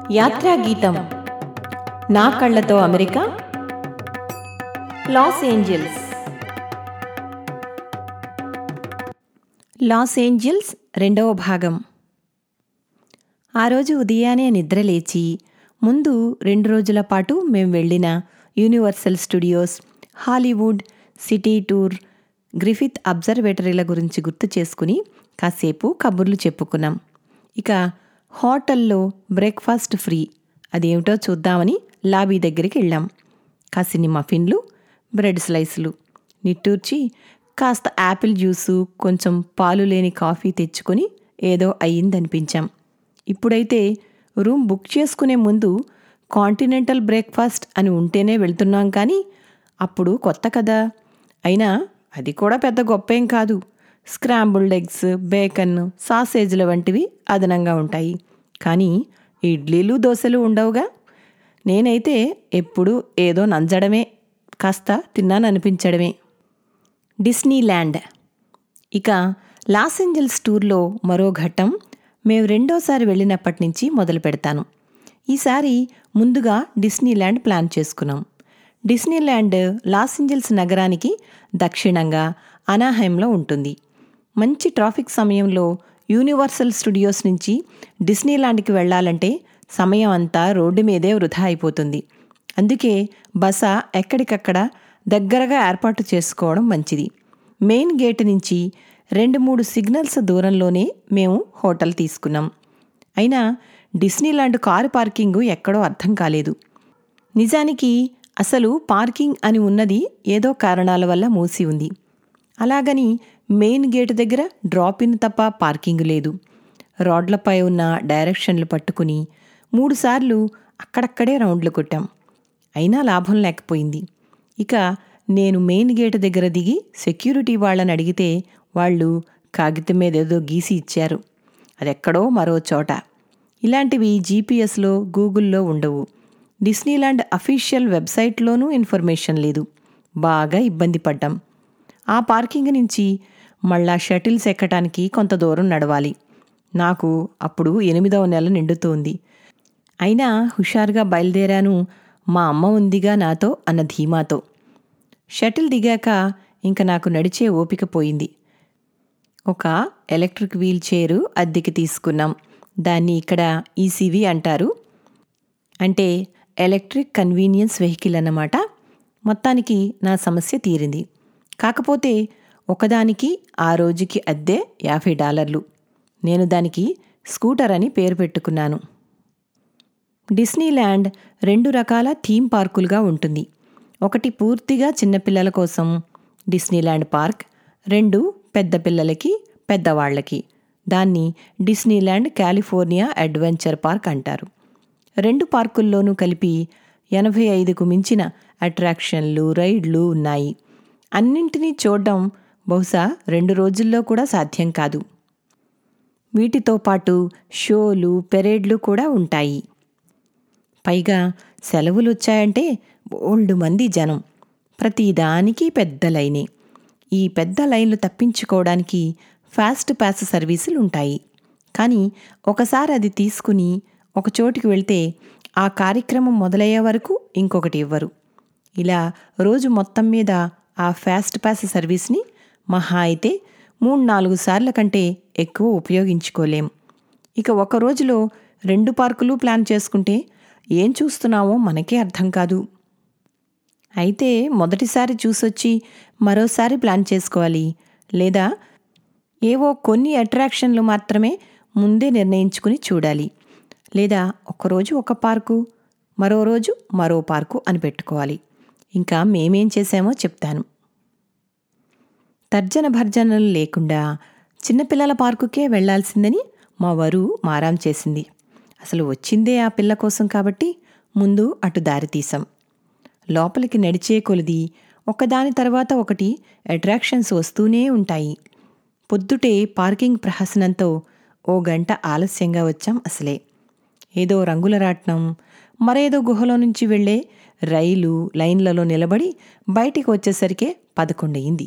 యాత్రా గీతం నా కళ్ళతో America Los Angeles Los Angeles రెండవ భాగం ఆ రోజు ఉదయాన్నే నిద్ర లేచి ముందు రెండు రోజుల పాటు మేము వెళ్ళిన Universal Studios Hollywood city tour Griffith అబ్జర్వేటరీల గురించి గుర్తు చేసుకుని కాసేపు కబుర్లు చెప్పుకున్నాం ఇక హోటల్లో బ్రేక్ఫాస్ట్ ఫ్రీ అదేమిటో చూద్దామని లాబీ దగ్గరికి వెళ్ళాం కాసిని మఫిన్లు బ్రెడ్ స్లైస్లు నిట్టూర్చి కాస్త యాపిల్ జ్యూసు కొంచెం పాలు లేని కాఫీ తెచ్చుకొని ఏదో అయ్యిందనిపించాం ఇప్పుడైతే రూమ్ బుక్ చేసుకునే ముందు కాంటినెంటల్ బ్రేక్ఫాస్ట్ అని ఉంటేనే వెళ్తున్నాం కానీ అప్పుడు కొత్త కదా అయినా అది కూడా పెద్ద గొప్పేం కాదు స్క్రాంబుల్డ్ ఎగ్స్ బేకన్ సాసేజ్ల వంటివి అదనంగా ఉంటాయి కానీ ఇడ్లీలు దోశలు ఉండవుగా నేనైతే ఎప్పుడూ ఏదో నంజడమే కాస్త తిన్నాననిపించడమే డిస్నీ ల్యాండ్ ఇక లాస్ ఏంజల్స్ టూర్లో మరో ఘట్టం మేము రెండోసారి వెళ్ళినప్పటి నుంచి మొదలు పెడతాను ఈసారి ముందుగా డిస్నీ ల్యాండ్ ప్లాన్ చేసుకున్నాం డిస్నీ ల్యాండ్ లాస్ ఏంజల్స్ నగరానికి దక్షిణంగా అనాహైంలో ఉంటుంది మంచి ట్రాఫిక్ సమయంలో యూనివర్సల్ స్టూడియోస్ నుంచి డిస్నీ ల్యాండ్కి వెళ్ళాలంటే సమయం అంతా రోడ్డు మీదే వృధా అయిపోతుంది అందుకే బస ఎక్కడికక్కడ దగ్గరగా ఏర్పాటు చేసుకోవడం మంచిది మెయిన్ గేట్ నుంచి రెండు మూడు సిగ్నల్స్ దూరంలోనే మేము హోటల్ తీసుకున్నాం అయినా డిస్నీలాండ్ కారు పార్కింగు ఎక్కడో అర్థం కాలేదు నిజానికి అసలు పార్కింగ్ అని ఉన్నది ఏదో కారణాల వల్ల మూసి ఉంది అలాగని మెయిన్ గేట్ దగ్గర డ్రాప్ ఇన్ తప్ప పార్కింగ్ లేదు రోడ్లపై ఉన్న డైరెక్షన్లు పట్టుకుని మూడుసార్లు అక్కడక్కడే రౌండ్లు కొట్టాం అయినా లాభం లేకపోయింది ఇక నేను మెయిన్ గేట్ దగ్గర దిగి సెక్యూరిటీ వాళ్ళని అడిగితే వాళ్ళు కాగితం మీద ఏదో గీసి ఇచ్చారు అదెక్కడో మరో చోట ఇలాంటివి జీపీఎస్లో గూగుల్లో ఉండవు డిస్నీలాండ్ అఫీషియల్ వెబ్సైట్లోనూ ఇన్ఫర్మేషన్ లేదు బాగా ఇబ్బంది పడ్డాం ఆ పార్కింగ్ నుంచి మళ్ళా షటిల్స్ ఎక్కటానికి కొంత దూరం నడవాలి నాకు అప్పుడు ఎనిమిదవ నెల నిండుతోంది అయినా హుషారుగా బయలుదేరాను మా అమ్మ ఉందిగా నాతో అన్న ధీమాతో షటిల్ దిగాక ఇంక నాకు నడిచే ఓపిక పోయింది ఒక ఎలక్ట్రిక్ వీల్ చైరు అద్దెకి తీసుకున్నాం దాన్ని ఇక్కడ ఈసీవీ అంటారు అంటే ఎలక్ట్రిక్ కన్వీనియన్స్ వెహికల్ అన్నమాట మొత్తానికి నా సమస్య తీరింది కాకపోతే ఒకదానికి ఆ రోజుకి అద్దె యాభై డాలర్లు నేను దానికి స్కూటర్ అని పేరు పెట్టుకున్నాను డిస్నీల్యాండ్ రెండు రకాల థీమ్ పార్కులుగా ఉంటుంది ఒకటి పూర్తిగా చిన్నపిల్లల కోసం డిస్నీల్యాండ్ పార్క్ రెండు పెద్ద పిల్లలకి పెద్దవాళ్లకి దాన్ని డిస్నీల్యాండ్ కాలిఫోర్నియా అడ్వెంచర్ పార్క్ అంటారు రెండు పార్కుల్లోనూ కలిపి ఎనభై ఐదుకు మించిన అట్రాక్షన్లు రైడ్లు ఉన్నాయి అన్నింటినీ చూడడం బహుశా రెండు రోజుల్లో కూడా సాధ్యం కాదు వీటితో పాటు షోలు పెరేడ్లు కూడా ఉంటాయి పైగా సెలవులు వచ్చాయంటే బోల్డు మంది జనం ప్రతిదానికి పెద్ద లైనే ఈ పెద్ద లైన్లు తప్పించుకోవడానికి ఫాస్ట్ పాస్ సర్వీసులు ఉంటాయి కానీ ఒకసారి అది తీసుకుని ఒక చోటికి వెళ్తే ఆ కార్యక్రమం మొదలయ్యే వరకు ఇంకొకటి ఇవ్వరు ఇలా రోజు మొత్తం మీద ఆ ఫాస్ట్ పాస్ సర్వీస్ని మహా అయితే మూడు నాలుగు సార్ల కంటే ఎక్కువ ఉపయోగించుకోలేం ఇక ఒక రోజులో రెండు పార్కులు ప్లాన్ చేసుకుంటే ఏం చూస్తున్నామో మనకే అర్థం కాదు అయితే మొదటిసారి చూసొచ్చి మరోసారి ప్లాన్ చేసుకోవాలి లేదా ఏవో కొన్ని అట్రాక్షన్లు మాత్రమే ముందే నిర్ణయించుకుని చూడాలి లేదా ఒకరోజు ఒక పార్కు మరో రోజు మరో పార్కు అని పెట్టుకోవాలి ఇంకా మేమేం చేశామో చెప్తాను తర్జన భర్జనలు లేకుండా చిన్నపిల్లల పార్కుకే వెళ్లాల్సిందని మా వరు మారాం చేసింది అసలు వచ్చిందే ఆ పిల్ల కోసం కాబట్టి ముందు అటు దారి తీసాం లోపలికి నడిచే కొలిది ఒకదాని తర్వాత ఒకటి అట్రాక్షన్స్ వస్తూనే ఉంటాయి పొద్దుటే పార్కింగ్ ప్రహసనంతో ఓ గంట ఆలస్యంగా వచ్చాం అసలే ఏదో రంగుల రాట్నం మరేదో గుహలో నుంచి వెళ్ళే రైలు లైన్లలో నిలబడి బయటికి వచ్చేసరికే పదకొండయింది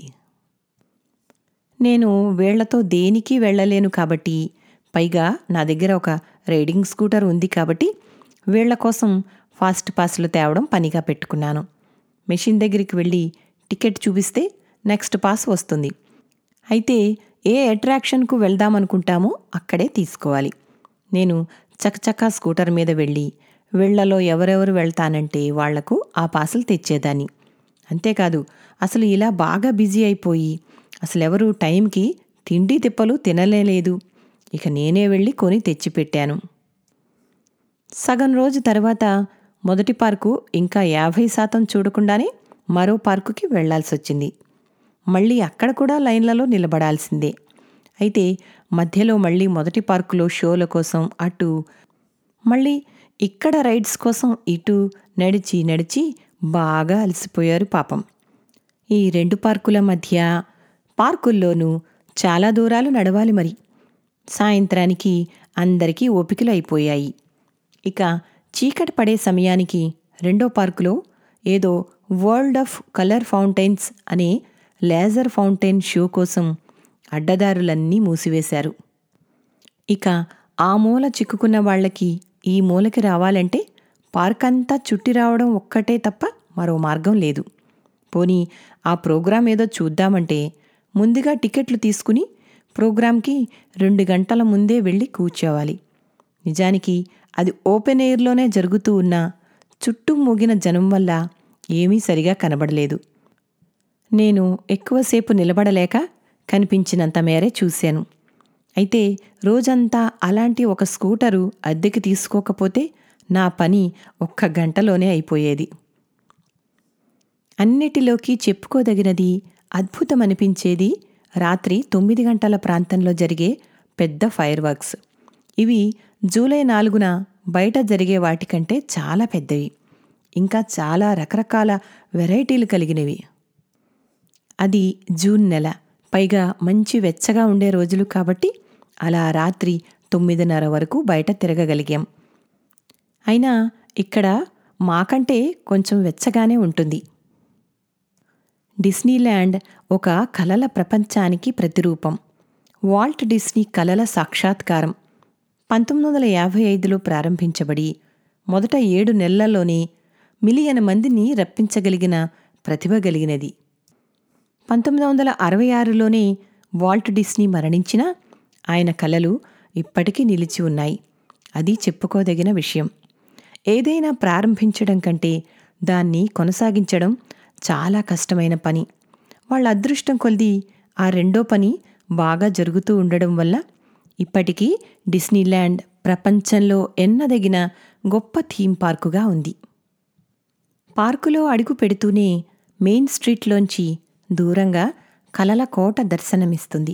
నేను వేళ్లతో దేనికి వెళ్ళలేను కాబట్టి పైగా నా దగ్గర ఒక రైడింగ్ స్కూటర్ ఉంది కాబట్టి వీళ్ల కోసం ఫాస్ట్ పాస్లు తేవడం పనిగా పెట్టుకున్నాను మెషిన్ దగ్గరికి వెళ్ళి టికెట్ చూపిస్తే నెక్స్ట్ పాస్ వస్తుంది అయితే ఏ అట్రాక్షన్కు వెళ్దామనుకుంటామో అక్కడే తీసుకోవాలి నేను చకచకా స్కూటర్ మీద వెళ్ళి వీళ్లలో ఎవరెవరు వెళ్తానంటే వాళ్లకు ఆ పాసులు తెచ్చేదాన్ని అంతేకాదు అసలు ఇలా బాగా బిజీ అయిపోయి అసలెవరూ టైంకి తిండి తిప్పలు తినలేలేదు ఇక నేనే వెళ్ళి కొని తెచ్చిపెట్టాను సగం రోజు తర్వాత మొదటి పార్కు ఇంకా యాభై శాతం చూడకుండానే మరో పార్కుకి వెళ్లాల్సొచ్చింది మళ్ళీ అక్కడ కూడా లైన్లలో నిలబడాల్సిందే అయితే మధ్యలో మళ్ళీ మొదటి పార్కులో షోల కోసం అటు మళ్ళీ ఇక్కడ రైడ్స్ కోసం ఇటు నడిచి నడిచి బాగా అలసిపోయారు పాపం ఈ రెండు పార్కుల మధ్య పార్కుల్లోనూ చాలా దూరాలు నడవాలి మరి సాయంత్రానికి అందరికీ ఓపికలు అయిపోయాయి ఇక చీకటి పడే సమయానికి రెండో పార్కులో ఏదో వరల్డ్ ఆఫ్ కలర్ ఫౌంటైన్స్ అనే లేజర్ ఫౌంటైన్ షో కోసం అడ్డదారులన్నీ మూసివేశారు ఇక ఆ మూల చిక్కుకున్న వాళ్ళకి ఈ మూలకి రావాలంటే పార్క్ అంతా చుట్టి రావడం ఒక్కటే తప్ప మరో మార్గం లేదు పోనీ ఆ ప్రోగ్రాం ఏదో చూద్దామంటే ముందుగా టికెట్లు తీసుకుని ప్రోగ్రాంకి రెండు గంటల ముందే వెళ్ళి కూర్చోవాలి నిజానికి అది ఓపెన్ ఎయిర్లోనే జరుగుతూ ఉన్న చుట్టూ మూగిన జనం వల్ల ఏమీ సరిగా కనబడలేదు నేను ఎక్కువసేపు నిలబడలేక కనిపించినంత మేరే చూశాను అయితే రోజంతా అలాంటి ఒక స్కూటరు అద్దెకి తీసుకోకపోతే నా పని ఒక్క గంటలోనే అయిపోయేది అన్నిటిలోకి చెప్పుకోదగినది అద్భుతమనిపించేది రాత్రి తొమ్మిది గంటల ప్రాంతంలో జరిగే పెద్ద ఫైర్ వర్క్స్ ఇవి జూలై నాలుగున బయట జరిగే వాటికంటే చాలా పెద్దవి ఇంకా చాలా రకరకాల వెరైటీలు కలిగినవి అది జూన్ నెల పైగా మంచి వెచ్చగా ఉండే రోజులు కాబట్టి అలా రాత్రి తొమ్మిదిన్నర వరకు బయట తిరగగలిగాం అయినా ఇక్కడ మాకంటే కొంచెం వెచ్చగానే ఉంటుంది డిస్నీల్యాండ్ ఒక కలల ప్రపంచానికి ప్రతిరూపం వాల్ట్ డిస్నీ కలల సాక్షాత్కారం పంతొమ్మిది వందల యాభై ఐదులో ప్రారంభించబడి మొదట ఏడు నెలల్లోనే మిలియన్ మందిని రప్పించగలిగిన ప్రతిభ కలిగినది పంతొమ్మిది వందల అరవై ఆరులోనే వాల్ట్ డిస్నీ మరణించినా ఆయన కలలు ఇప్పటికీ నిలిచి ఉన్నాయి అది చెప్పుకోదగిన విషయం ఏదైనా ప్రారంభించడం కంటే దాన్ని కొనసాగించడం చాలా కష్టమైన పని వాళ్ళ అదృష్టం కొలిది ఆ రెండో పని బాగా జరుగుతూ ఉండడం వల్ల ఇప్పటికీ డిస్నీల్యాండ్ ప్రపంచంలో ఎన్నదగిన గొప్ప థీమ్ పార్కుగా ఉంది పార్కులో అడుగు పెడుతూనే మెయిన్ స్ట్రీట్లోంచి దూరంగా కలల కోట దర్శనమిస్తుంది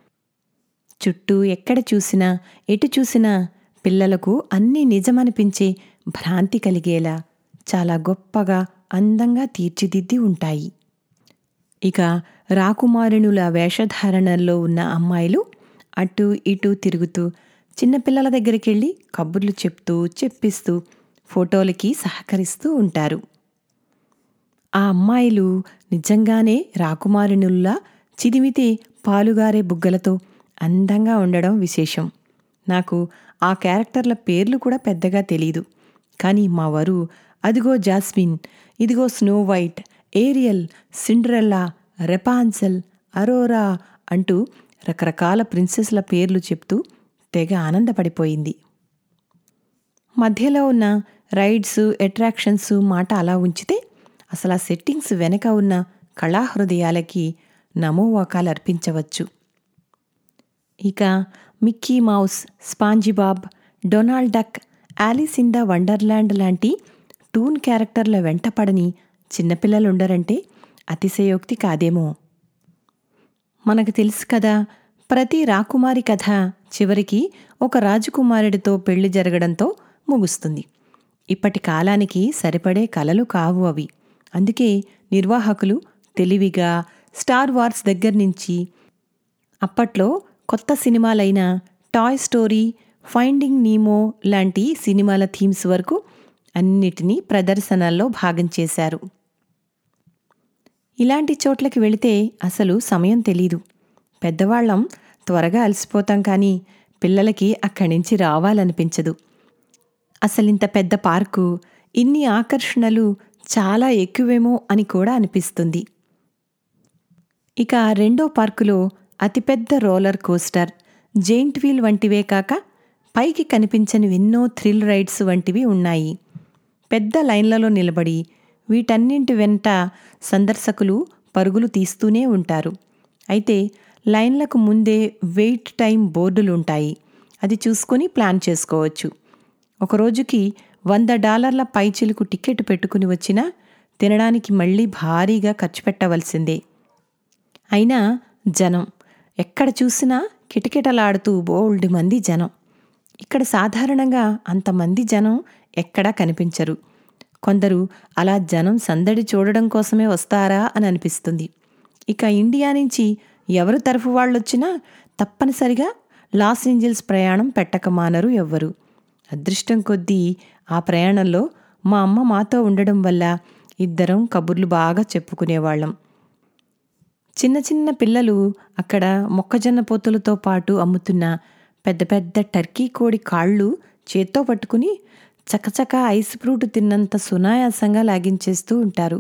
చుట్టూ ఎక్కడ చూసినా ఎటు చూసినా పిల్లలకు అన్నీ నిజమనిపించే భ్రాంతి కలిగేలా చాలా గొప్పగా అందంగా తీర్చిదిద్ది ఉంటాయి ఇక రాకుమారుణుల వేషధారణల్లో ఉన్న అమ్మాయిలు అటు ఇటు తిరుగుతూ చిన్నపిల్లల దగ్గరికి వెళ్ళి కబుర్లు చెప్తూ చెప్పిస్తూ ఫోటోలకి సహకరిస్తూ ఉంటారు ఆ అమ్మాయిలు నిజంగానే రాకుమారునుల్లా చిదిమితే పాలుగారే బుగ్గలతో అందంగా ఉండడం విశేషం నాకు ఆ క్యారెక్టర్ల పేర్లు కూడా పెద్దగా తెలీదు కానీ మా వరు అదిగో జాస్మిన్ ఇదిగో Snow White Ariel Cinderella Rapunzel Aurora అంటూ రకరకాల ప్రిన్సెస్ల పేర్లు చెప్తూ తెగ ఆనందపడిపోయింది మధ్యలో ఉన్న రైడ్స్ అట్రాక్షన్స్ మాట అలా ఉంచితే అసలు ఆ సెట్టింగ్స్ వెనక ఉన్న కళాహృదయాలకి నమోవాకాలు అర్పించవచ్చు ఇక Mickey Mouse SpongeBob Donald Duck Alice in the Wonderland లాంటి టూన్ క్యారెక్టర్ల వెంటపడని చిన్నపిల్లలుండరంటే అతిశయోక్తి కాదేమో మనకు తెలుసు కదా ప్రతి రాకుమారి కథ చివరికి ఒక రాజకుమారుడితో పెళ్లి జరగడంతో ముగుస్తుంది ఇప్పటి కాలానికి సరిపడే కలలు కావు అవి అందుకే నిర్వాహకులు తెలివిగా స్టార్ వార్స్ దగ్గర నుంచి అప్పట్లో కొత్త సినిమాలైన టాయ్ స్టోరీ ఫైండింగ్ నీమో లాంటి సినిమాల థీమ్స్ వరకు అన్నిటినీ ప్రదర్శనల్లో భాగం చేశారు ఇలాంటి చోట్లకి వెళితే అసలు సమయం తెలీదు పెద్దవాళ్ళం త్వరగా అలసిపోతాం కానీ పిల్లలకి అక్కడి నుంచి రావాలనిపించదు అసలింత పెద్ద పార్కు ఇన్ని ఆకర్షణలు చాలా ఎక్కువేమో అని కూడా అనిపిస్తుంది ఇక రెండో పార్కులో అతిపెద్ద రోలర్ కోస్టర్ జెయింట్ వీల్ వంటివే కాక పైకి కనిపించని ఎన్నో థ్రిల్ రైడ్స్ వంటివి ఉన్నాయి పెద్ద లైన్లలో నిలబడి వీటన్నింటి వెంట సందర్శకులు పరుగులు తీస్తూనే ఉంటారు అయితే లైన్లకు ముందే వెయిట్ టైం బోర్డులుంటాయి అది చూసుకొని ప్లాన్ చేసుకోవచ్చు ఒక రోజుకి వంద డాలర్ల పైచిలుకు టికెట్ పెట్టుకుని వచ్చినా తినడానికి మళ్ళీ భారీగా ఖర్చు పెట్టవలసిందే అయినా జనం ఎక్కడ చూసినా కిటకిటలాడుతూ బోల్డ్ మంది జనం ఇక్కడ సాధారణంగా అంతమంది జనం ఎక్కడా కనిపించరు కొందరు అలా జనం సందడి చూడడం కోసమే వస్తారా అని అనిపిస్తుంది ఇక ఇండియా నుంచి ఎవరు తరఫు వాళ్ళొచ్చినా తప్పనిసరిగా లాస్ ఏంజల్స్ ప్రయాణం పెట్టక మానరు ఎవ్వరు అదృష్టం కొద్దీ ఆ ప్రయాణంలో మా అమ్మ మాతో ఉండడం వల్ల ఇద్దరం కబుర్లు బాగా చెప్పుకునేవాళ్ళం చిన్న చిన్న పిల్లలు అక్కడ మొక్కజొన్న పొత్తులతో పాటు అమ్ముతున్న పెద్ద పెద్ద టర్కీ కోడి కాళ్ళు చేత్తో పట్టుకుని చకచక ఐస్ ఫ్రూట్ తిన్నంత సునాయాసంగా లాగించేస్తూ ఉంటారు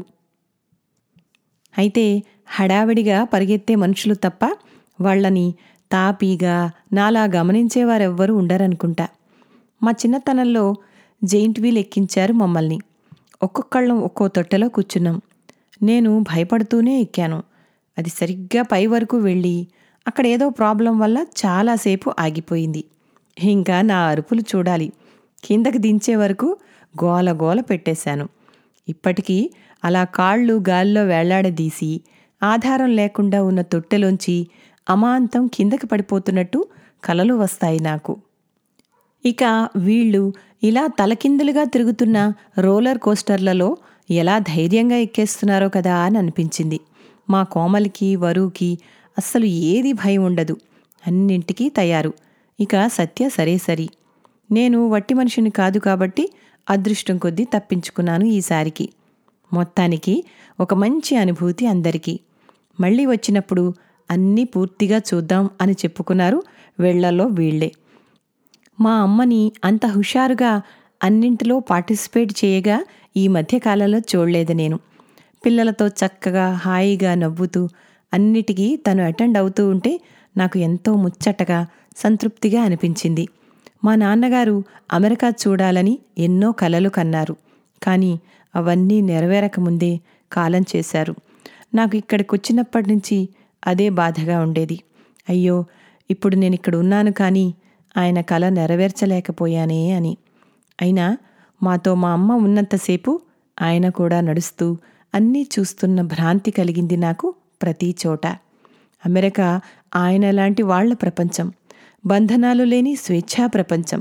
అయితే హడావిడిగా పరిగెత్తే మనుషులు తప్ప వాళ్ళని తాపీగా నాలా గమనించేవారెవ్వరూ ఉండరనుకుంటా మా చిన్నతనంలో జెయింట్ వీల్ ఎక్కించారు మమ్మల్ని ఒక్కొక్కళ్ళం ఒక్కో తొట్టెలో కూర్చున్నాం నేను భయపడుతూనే ఎక్కాను అది సరిగ్గా పై వరకు వెళ్ళి అక్కడ ఏదో ప్రాబ్లం వల్ల చాలాసేపు ఆగిపోయింది ఇంకా నా అరుపులు చూడాలి కిందకి దించే వరకు గోల గోల పెట్టేశాను ఇప్పటికీ అలా కాళ్ళు గాల్లో వేళ్లాడదీసి ఆధారం లేకుండా ఉన్న తొట్టెలోంచి అమాంతం కిందకి పడిపోతున్నట్టు కలలు వస్తాయి నాకు ఇక వీళ్ళు ఇలా తలకిందులుగా తిరుగుతున్న రోలర్ కోస్టర్లలో ఎలా ధైర్యంగా ఎక్కేస్తున్నారో కదా అని అనిపించింది మా కోమలికి వరుకి అస్సలు ఏది భయం ఉండదు అన్నింటికీ తయారు ఇక సత్య సరే సరి నేను వట్టి మనిషిని కాదు కాబట్టి అదృష్టం కొద్దీ తప్పించుకున్నాను ఈసారికి మొత్తానికి ఒక మంచి అనుభూతి అందరికీ మళ్ళీ వచ్చినప్పుడు అన్నీ పూర్తిగా చూద్దాం అని చెప్పుకున్నారు వేళ్లలో వీళ్లే మా అమ్మని అంత హుషారుగా అన్నింటిలో పార్టిసిపేట్ చేయగా ఈ మధ్యకాలంలో చూడలేదు నేను పిల్లలతో చక్కగా హాయిగా నవ్వుతూ అన్నిటికీ తను అటెండ్ అవుతూ ఉంటే నాకు ఎంతో ముచ్చటగా సంతృప్తిగా అనిపించింది మా నాన్నగారు అమెరికా చూడాలని ఎన్నో కలలు కన్నారు కానీ అవన్నీ నెరవేరకముందే కాలం చేశారు నాకు ఇక్కడికి వచ్చినప్పటి నుంచి అదే బాధగా ఉండేది అయ్యో ఇప్పుడు నేను ఇక్కడ ఉన్నాను కానీ ఆయన కల నెరవేర్చలేకపోయానే అని అయినా మాతో మా అమ్మ ఉన్నంతసేపు ఆయన కూడా నడుస్తూ అన్నీ చూస్తున్న భ్రాంతి కలిగింది నాకు ప్రతి చోట అమెరికా ఆయన లాంటి వాళ్ల ప్రపంచం బంధనాలు లేని స్వేచ్ఛా ప్రపంచం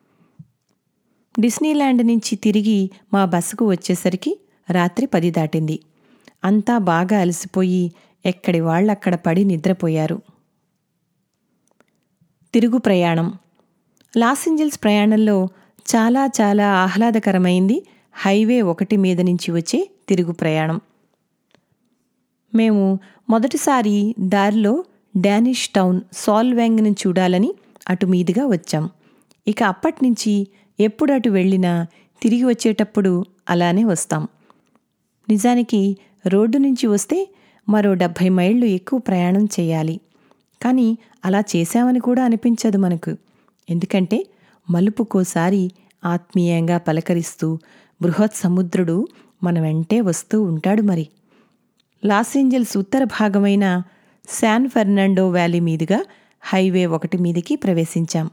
డిస్నీల్యాండ్ నుంచి తిరిగి మా బస్సుకు వచ్చేసరికి రాత్రి పది దాటింది అంతా బాగా అలసిపోయి ఎక్కడి వాళ్ళక్కడ పడి నిద్రపోయారు తిరుగు ప్రయాణం లాస్ ఏంజల్స్ ప్రయాణంలో చాలా చాలా ఆహ్లాదకరమైంది హైవే ఒకటి మీద నుంచి వచ్చే తిరుగు ప్రయాణం మేము మొదటిసారి దారిలో డానిష్ టౌన్ సాల్వాంగ్ని చూడాలని అటు మీదుగా వచ్చాం ఇక అప్పటినుంచి ఎప్పుడు అటు వెళ్ళినా తిరిగి వచ్చేటప్పుడు అలానే వస్తాం నిజానికి రోడ్డు నుంచి వస్తే మరో డెబ్భై మైళ్ళు ఎక్కువ ప్రయాణం చేయాలి కానీ అలా చేశామని కూడా అనిపించదు మనకు ఎందుకంటే మలుపుకోసారి ఆత్మీయంగా పలకరిస్తూ బృహత్ సముద్రుడు మన వెంటే వస్తూ ఉంటాడు మరి లాస్ ఏంజల్స్ ఉత్తర భాగమైన శాన్ ఫెర్నాండో వ్యాలీ మీదుగా హైవే ఒకటి మీదికి ప్రవేశించాం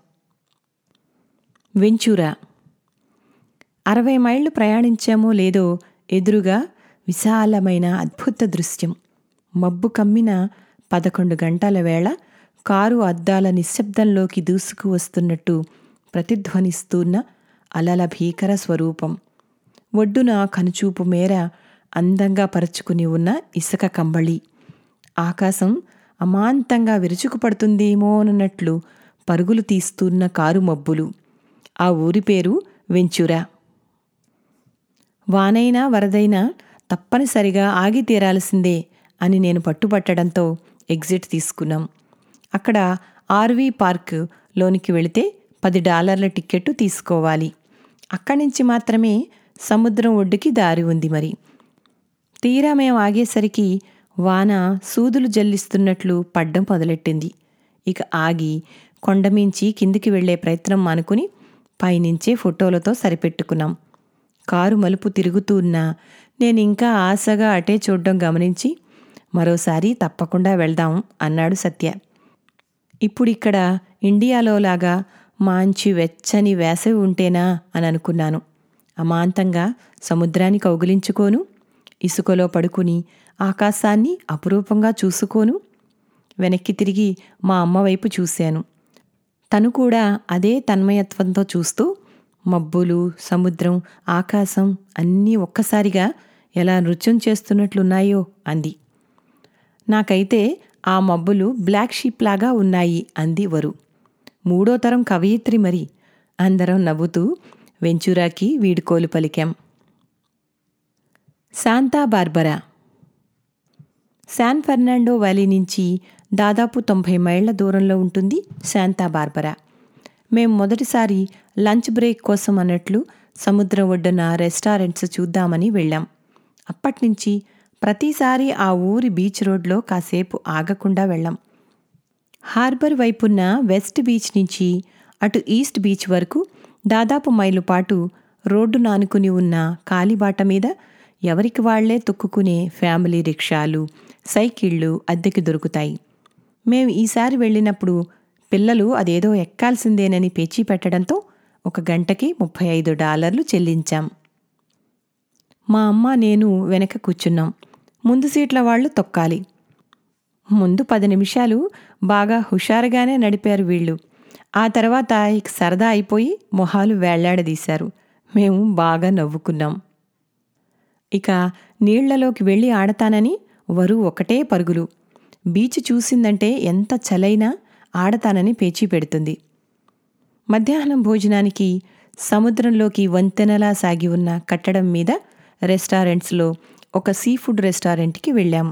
వెంచూరా అరవై మైళ్ళు ప్రయాణించామో లేదో ఎదురుగా విశాలమైన అద్భుత దృశ్యం మబ్బు కమ్మిన పదకొండు గంటల వేళ కారు అద్దాల నిశ్శబ్దంలోకి దూసుకు వస్తున్నట్టు ప్రతిధ్వనిస్తున్న అలల భీకర స్వరూపం ఒడ్డున కనుచూపు మేర అందంగా పరుచుకుని ఉన్న ఇసుక కంబళి ఆకాశం అమాంతంగా విరుచుకుపడుతుందేమోనన్నట్లు పరుగులు తీస్తున్న కారు మబ్బులు ఆ ఊరి పేరు వెంచురా వానైనా వరదైనా తప్పనిసరిగా ఆగి తీరాల్సిందే అని నేను పట్టుబట్టడంతో ఎగ్జిట్ తీసుకున్నాం అక్కడ ఆర్వీ పార్క్ లోనికి వెళితే పది డాలర్ల టిక్కెట్టు తీసుకోవాలి అక్కడి నుంచి మాత్రమే సముద్రం ఒడ్డుకి దారి ఉంది మరి తీరా మేము ఆగేసరికి వాన సూదులు జల్లిస్తున్నట్లు పడ్డం మొదలెట్టింది ఇక ఆగి కొండమించి కిందికి వెళ్లే ప్రయత్నం మానుకుని పైనుంచే ఫోటోలతో సరిపెట్టుకున్నాం కారు మలుపు తిరుగుతూ ఉన్నా నేను ఇంకా ఆశగా అటే చూడడం గమనించి మరోసారి తప్పకుండా వెళ్దాం అన్నాడు సత్య ఇప్పుడిక్కడ ఇండియాలో లాగా మంచి వెచ్చని వేసవి ఉంటేనా అని అనుకున్నాను అమాంతంగా సముద్రాన్ని కౌగిలించుకోను ఇసుకలో పడుకుని ఆకాశాన్ని అపురూపంగా చూసుకోను వెనక్కి తిరిగి మా అమ్మ వైపు చూశాను తను కూడా అదే తన్మయత్వంతో చూస్తూ మబ్బులు సముద్రం ఆకాశం అన్నీ ఒక్కసారిగా ఎలా నృత్యం చేస్తున్నట్లున్నాయో అంది నాకైతే ఆ మబ్బులు బ్లాక్ షీప్ లాగా ఉన్నాయి అంది వరు మూడో తరం కవయిత్రి మరి అందరం నవ్వుతూ వెంచురాకి వీడుకోలు పలికాం Santa Barbara San Fernando Valley నుంచి దాదాపు తొంభై మైళ్ల దూరంలో ఉంటుంది శాంతా బార్బరా మేం మొదటిసారి లంచ్ బ్రేక్ కోసం అన్నట్లు సముద్రం ఒడ్డున రెస్టారెంట్స్ చూద్దామని వెళ్ళాం అప్పట్నుంచి ప్రతిసారి ఆ ఊరి బీచ్ రోడ్లో కాసేపు ఆగకుండా వెళ్ళాం హార్బర్ వైపున్న వెస్ట్ బీచ్ నుంచి అటు ఈస్ట్ బీచ్ వరకు దాదాపు మైలు పాటు రోడ్డు నానుకుని ఉన్న కాలిబాట మీద ఎవరికి వాళ్లే తొక్కుకునే ఫ్యామిలీ రిక్షాలు సైకిళ్ళు అద్దెకి దొరుకుతాయి మేము ఈసారి వెళ్ళినప్పుడు పిల్లలు అదేదో ఎక్కాల్సిందేనని పేచీ పెట్టడంతో ఒక గంటకి ముప్పై ఐదు డాలర్లు చెల్లించాం మా అమ్మ నేను వెనక కూర్చున్నాం ముందు సీట్ల వాళ్ళు తొక్కాలి ముందు పది నిమిషాలు బాగా హుషారుగానే నడిపారు వీళ్ళు ఆ తర్వాత ఇక సరదా అయిపోయి మొహాలు వేళ్లాడదీశారు మేము బాగా నవ్వుకున్నాం ఇక నీళ్లలోకి వెళ్ళి ఆడతానని వరు ఒకటే పరుగులు బీచ్ చూసిందంటే ఎంత చలైనా ఆడతానని పేచీ పెడుతుంది మధ్యాహ్నం భోజనానికి సముద్రంలోకి వంతెనలా సాగి ఉన్న కట్టడం మీద రెస్టారెంట్స్లో ఒక సీ ఫుడ్ రెస్టారెంట్కి వెళ్ళాం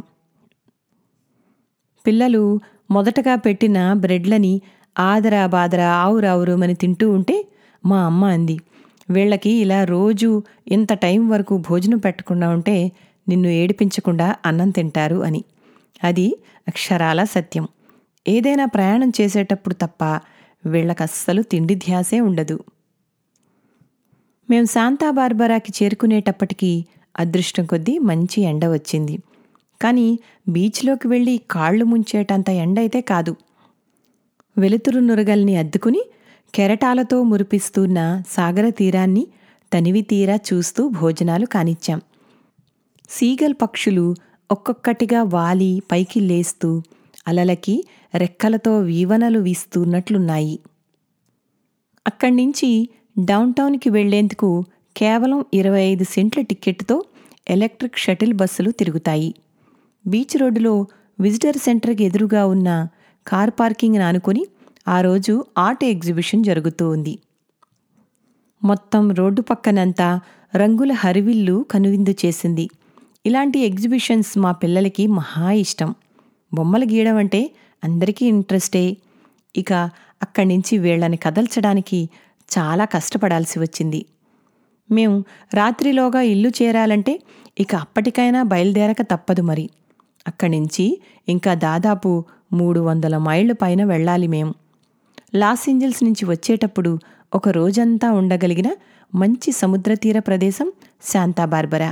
పిల్లలు మొదటగా పెట్టిన బ్రెడ్లని ఆదరా బాదరా ఆవురావురుమని తింటూ ఉంటే మా అమ్మ అంది వీళ్ళకి ఇలా రోజు ఇంత టైం వరకు భోజనం పెట్టకుండా ఉంటే నిన్ను ఏడిపించకుండా అన్నం తింటారు అని అది అక్షరాల సత్యం ఏదైనా ప్రయాణం చేసేటప్పుడు తప్ప వీళ్ళకస్సలు తిండి ధ్యాసే ఉండదు మేం శాంతా బార్బరాకి చేరుకునేటప్పటికీ అదృష్టం కొద్దీ మంచి ఎండ వచ్చింది కానీ బీచ్లోకి వెళ్ళి కాళ్ళు ముంచేటంత ఎండ అయితే కాదు వెలుతురు నురగల్ని అద్దుకుని కెరటాలతో మురిపిస్తున్న సాగర తీరాన్ని తనివి తీరా చూస్తూ భోజనాలు కానిచ్చాం సీగల్ పక్షులు ఒక్కొక్కటిగా వాలి పైకి లేస్తూ అలలకి రెక్కలతో వీవనలు వీస్తున్నట్లున్నాయి అక్కడి నుంచి డౌన్టౌన్కి వెళ్లేందుకు కేవలం ఇరవై ఐదు సెంట్ల టిక్కెట్తో ఎలక్ట్రిక్ షటిల్ బస్సులు తిరుగుతాయి బీచ్ రోడ్డులో విజిటర్ సెంటర్కి ఎదురుగా ఉన్న కార్ పార్కింగ్ ఆనుకొని ఆ రోజు ఆర్ట్ ఎగ్జిబిషన్ జరుగుతూ ఉంది మొత్తం రోడ్డు పక్కనంతా రంగుల హరివిల్లు కనువిందు చేసింది ఇలాంటి ఎగ్జిబిషన్స్ మా పిల్లలకి మహా ఇష్టం బొమ్మలు గీయడం అంటే అందరికీ ఇంట్రెస్టే ఇక అక్కడి నుంచి వీళ్ళని కదల్చడానికి చాలా కష్టపడాల్సి వచ్చింది మేము రాత్రిలోగా ఇల్లు చేరాలంటే ఇక అప్పటికైనా బయలుదేరక తప్పదు మరి అక్కడి నుంచి ఇంకా దాదాపు మూడు వందల మైళ్ళు పైన వెళ్ళాలి మేము లాస్ ఏంజల్స్ నుంచి వచ్చేటప్పుడు ఒక రోజంతా ఉండగలిగిన మంచి సముద్ర తీర ప్రదేశం శాంతా బార్బరా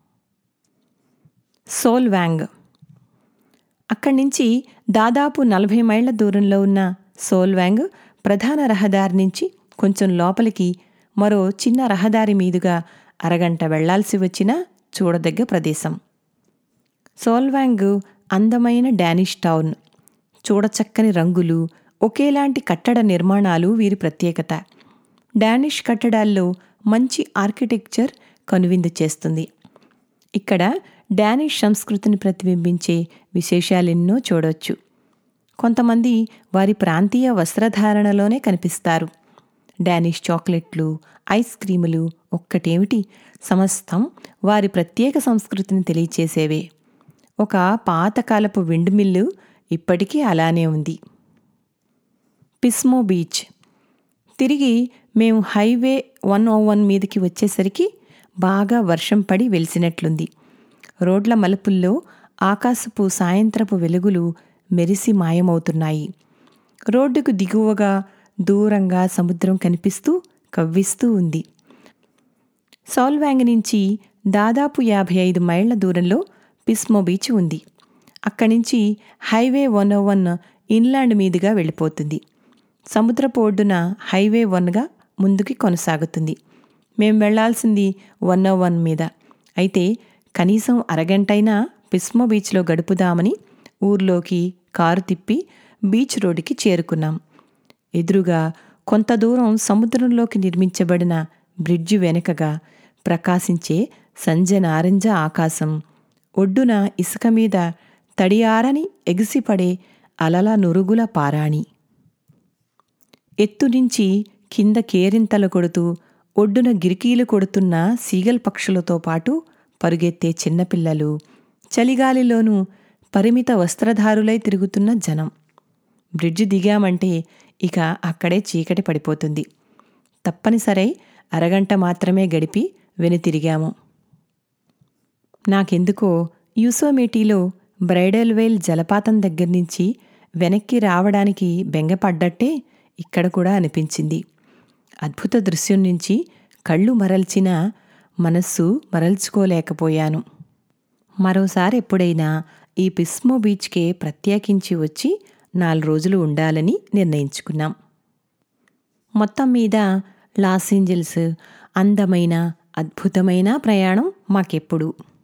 సోల్ వ్యాంగ్ అక్కడి నుంచి దాదాపు నలభై మైళ్ళ దూరంలో ఉన్న సోల్ వ్యాంగ్ ప్రధాన రహదారి నుంచి కొంచెం లోపలికి మరో చిన్న రహదారి మీదుగా అరగంట వెళ్లాల్సి వచ్చిన చూడదగ్గ ప్రదేశం సోల్వాంగ్ అందమైన డానిష్ టౌన్ చూడచక్కని రంగులు ఒకేలాంటి కట్టడ నిర్మాణాలు వీరి ప్రత్యేకత డానిష్ కట్టడాల్లో మంచి ఆర్కిటెక్చర్ కనువిందు చేస్తుంది ఇక్కడ డానిష్ సంస్కృతిని ప్రతిబింబించే విశేషాలెన్నో చూడొచ్చు కొంతమంది వారి ప్రాంతీయ వస్త్రధారణలోనే కనిపిస్తారు డానిష్ చాక్లెట్లు ఐస్ క్రీములు ఒక్కటేమిటి సమస్తం వారి ప్రత్యేక సంస్కృతిని తెలియచేసేవే ఒక పాతకాలపు విండ్ మిల్లు ఇప్పటికీ అలానే ఉంది పిస్మో బీచ్ తిరిగి మేము హైవే వన్ ఓ వన్ మీదకి వచ్చేసరికి బాగా వర్షం పడి వెలిసినట్లుంది రోడ్ల మలుపుల్లో ఆకాశపు సాయంత్రపు వెలుగులు మెరిసి మాయమవుతున్నాయి రోడ్డుకు దిగువగా దూరంగా సముద్రం కనిపిస్తూ కవ్విస్తూ ఉంది సౌల్వాంగ్ నుంచి దాదాపు యాభై ఐదు మైళ్ల దూరంలో పిస్మో బీచ్ ఉంది అక్కడి నుంచి highway one oh one inland మీదుగా వెళ్ళిపోతుంది సముద్రపు ఒడ్డున హైవే వన్గా ముందుకి కొనసాగుతుంది మేం వెళ్లాల్సింది వన్ ఓ వన్ మీద అయితే కనీసం అరగంటైనా పిస్మో బీచ్లో గడుపుదామని ఊర్లోకి కారు తిప్పి బీచ్ రోడ్డుకి చేరుకున్నాం ఎదురుగా కొంత దూరం సముద్రంలోకి నిర్మించబడిన బ్రిడ్జి వెనుకగా ప్రకాశించే సంజ నారింజ ఆకాశం ఒడ్డున ఇసుక మీద తడియారని ఎగిసిపడే అలల నురుగుల పారాణి ఎత్తు నుంచి కింద కేరింతలు కొడుతూ ఒడ్డున గిరికీలు కొడుతున్న సీగల్ పక్షులతో పాటు పరుగెత్తే చిన్నపిల్లలు చలిగాలిలోనూ పరిమిత వస్త్రధారులై తిరుగుతున్న జనం బ్రిడ్జి దిగామంటే ఇక అక్కడే చీకటి పడిపోతుంది తప్పనిసరై అరగంట మాత్రమే గడిపి వెనుతిరిగాము నాకెందుకో యూసోమేటీలో బ్రైడల్ వేల్ జలపాతం దగ్గర నుంచి వెనక్కి రావడానికి బెంగపడ్డట్టే ఇక్కడ కూడా అనిపించింది అద్భుత దృశ్యం నుంచి కళ్ళు మరల్చిన మనస్సు మరల్చుకోలేకపోయాను మరోసారి ఎప్పుడైనా ఈ పిస్మో బీచ్కే ప్రత్యేకించి వచ్చి నాలుగు రోజులు ఉండాలని నిర్ణయించుకున్నాం మొత్తం మీద లాస్ ఏంజల్స్ అందమైన అద్భుతమైన ప్రయాణం మాకెప్పుడు